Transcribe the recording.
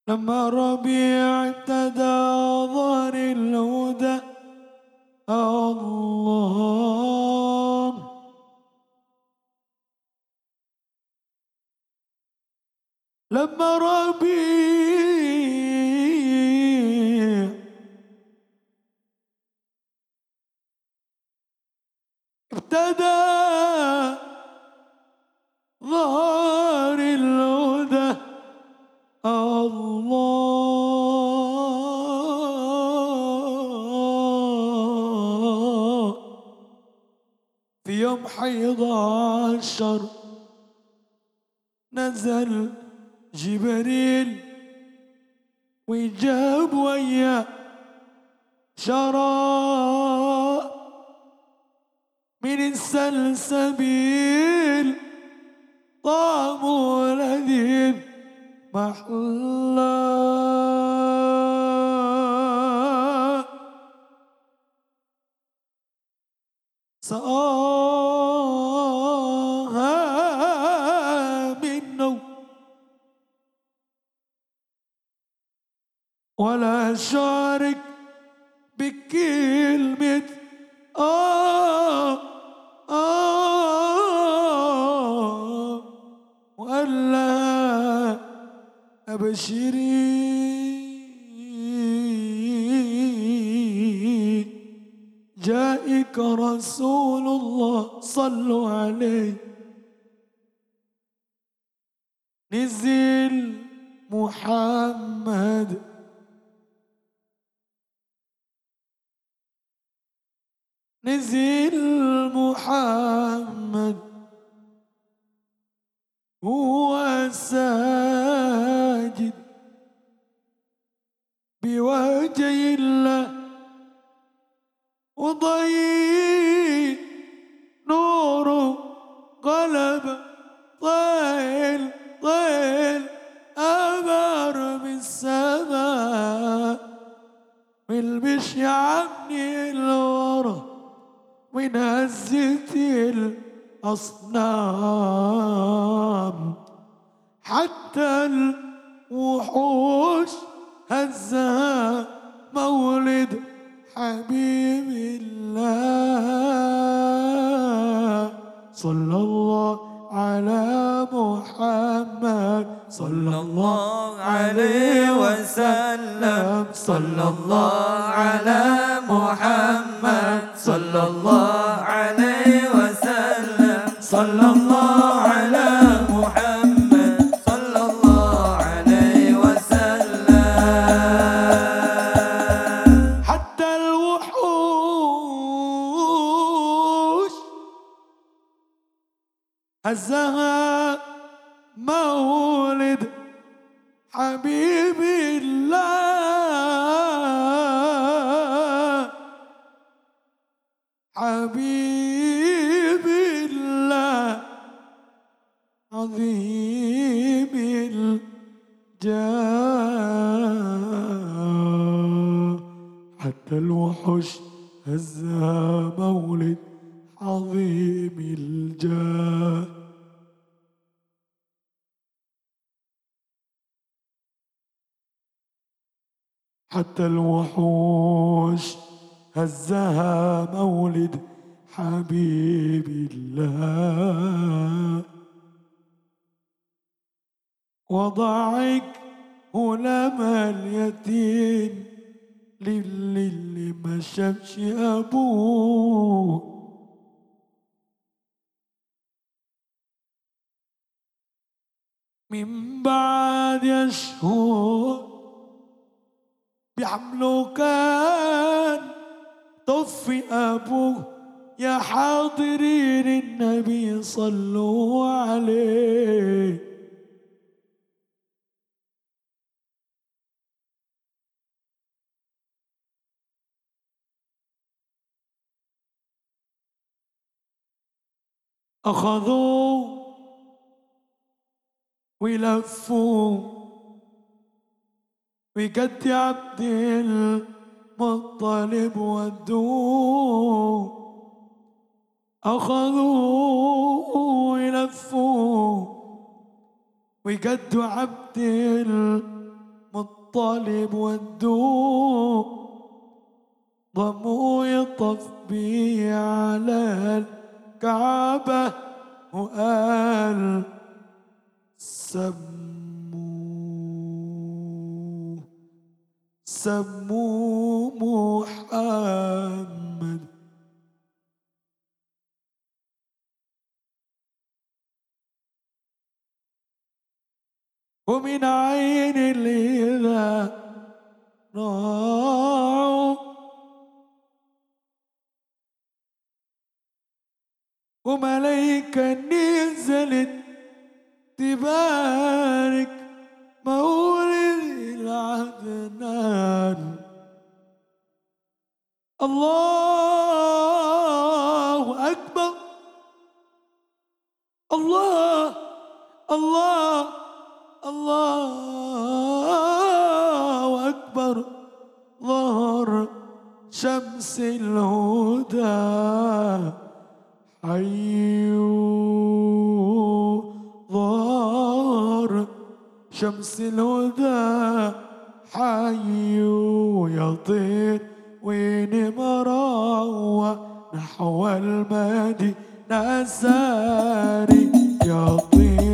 لما ربيع ابتدى ظهر الهدى الله لما ربيع ابتدى ظهر الهدى الله في يوم حيض عشر نزل جبريل وجاب وياه شراب من السلسبيل طعمه لذيذ محلى سآها منه ولا شارك بكلمة آه آه وقال لها أبشري جائك رسول الله صلوا عليه نزل محمد نزل محمد هو ساجد بوجه الله وضيق نوره غلب طيل طيل أمر من السماء والمشي عني الورا من هزة الأصنام حتى الوحوش هزها مولد حبيب الله صلى الله على محمد صلى الله عليه وسلم صلى الله على محمد صلى الله عليه وسلم صلى الله على محمد صلى الله عليه وسلم حتى الوحوش هزها مولد حبيب الله حبيب الله عظيم الجاه حتى الوحش هزها مولد عظيم الجاه حتى الوحوش هزها مولد حبيب الله وضعك هلما اليتيم للي اللي ما شافش ابوه من بعد يشهر بحمله كان طفي أبوه يا حاضرين النبي صلوا عليه أخذوا ويلفوا وقد عبد المطلب ودوه أخذوا ويلفوا وقد عبد المطلب الطالب والدوب ضموا يطف بي على الكعبة وقال سموا سموا محمد ومن عين الإله راعوا وملايكة نزلت تبارك مولد العدنان الله أكبر الله الله الله أكبر ظهر شمس الهدى حيوا ظهر شمس الهدى حيوا يطير وين مروى نحو المدينة ساري يطير